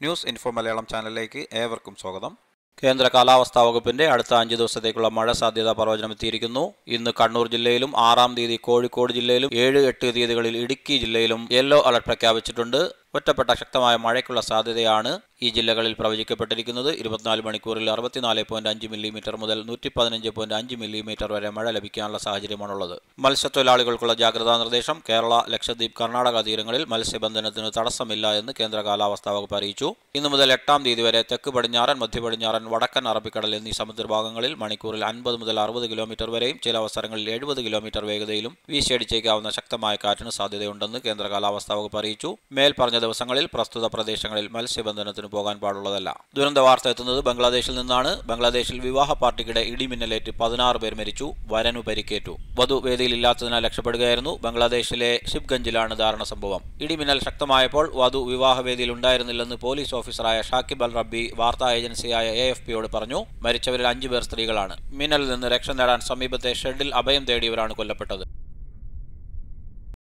news info Malayalam ചാനലിലേക്ക് ഏവർക്കും സ്വാഗതം കേന്ദ്ര കാലാവസ്ഥാ വകുപ്പിന്റെ അടുത്ത അഞ്ച് ദിവസത്തേക്കുള്ള മഴ സാധ്യതാ പ്രവചനം എത്തിയിരിക്കുന്നു ഇന്ന് കണ്ണൂർ ജില്ലയിലും ആറാം തീയതി കോഴിക്കോട് ജില്ലയിലും ഏഴ് എട്ട് തീയതികളിൽ ഇടുക്കി ജില്ലയിലും യെല്ലോ അലർട്ട് പ്രഖ്യാപിച്ചിട്ടുണ്ട് ഒറ്റപ്പെട്ട ശക്തമായ മഴയ്ക്കുള്ള സാധ്യതയാണ് ഈ ജില്ലകളിൽ പ്രവചിക്കപ്പെട്ടിരിക്കുന്നത് ഇരുപത്തിനാല് മണിക്കൂറിൽ അറുപത്തിനാല് പോയിന്റ് അഞ്ച് മില്ലിമീറ്റർ മുതൽ നൂറ്റി പതിനഞ്ച് പോയിന്റ് അഞ്ച് മില്ലിമീറ്റർ വരെ മഴ ലഭിക്കാനുള്ള സാഹചര്യമാണുള്ളത് മത്സ്യത്തൊഴിലാളികൾക്കുള്ള ജാഗ്രതാ നിർദ്ദേശം കേരള ലക്ഷദ്വീപ് കർണാടക തീരങ്ങളിൽ മത്സ്യബന്ധനത്തിന് തടസ്സമില്ല എന്ന് കേന്ദ്ര കാലാവസ്ഥാ വകുപ്പ് അറിയിച്ചു ഇന്നു മുതൽ എട്ടാം തീയതി വരെ തെക്ക് പടിഞ്ഞാറൻ മധ്യ പടിഞ്ഞാറൻ വടക്കൻ അറബിക്കടൽ എന്നീ സമുദ്രഭാഗങ്ങളിൽ മണിക്കൂറിൽ അൻപത് മുതൽ അറുപത് കിലോമീറ്റർ വരെയും ചില അവസരങ്ങളിൽ എഴുപത് കിലോമീറ്റർ വേഗതയിലും വീശിയടിച്ചേക്കാവുന്ന ശക്തമായ കാറ്റിന് സാധ്യതയുണ്ടെന്ന് കേന്ദ്ര കാലാവസ്ഥാ വകുപ്പ് അറിയിച്ചു മേൽപ്പറഞ്ഞ ദിവസങ്ങളിൽ പ്രസ്തുത പ്രദേശങ്ങളിൽ മത്സ്യബന്ധനത്തിന് പോകാൻ പാടുള്ളതല്ല ദുരന്ത വാർത്ത എത്തുന്നത് ബംഗ്ലാദേശിൽ നിന്നാണ് ബംഗ്ലാദേശിൽ വിവാഹ പാർട്ടിക്കിടെ ഇടിമിന്നലേറ്റ് പതിനാറ് പേർ മരിച്ചു വരനു പരിക്കേറ്റു വധു വേദിയിലില്ലാത്തതിനാൽ രക്ഷപ്പെടുകയായിരുന്നു ബംഗ്ലാദേശിലെ ഷിബ്ഗഞ്ചിലാണ് ദാരുണ സംഭവം ഇടിമിന്നൽ ശക്തമായപ്പോൾ വധു വിവാഹവേദിയിൽ ഉണ്ടായിരുന്നില്ലെന്ന് പോലീസ് ഓഫീസറായ ഷാക്കിബ് അൽ റബ്ബി വാർത്താ ഏജൻസിയായ എ എഫ് പിയോട് പറഞ്ഞു മരിച്ചവരിൽ അഞ്ചു പേർ സ്ത്രീകളാണ് മിന്നലിൽ നിന്ന് രക്ഷ നേടാൻ സമീപത്തെ ഷെഡിൽ അഭയം തേടിയവരാണ് കൊല്ലപ്പെട്ടത്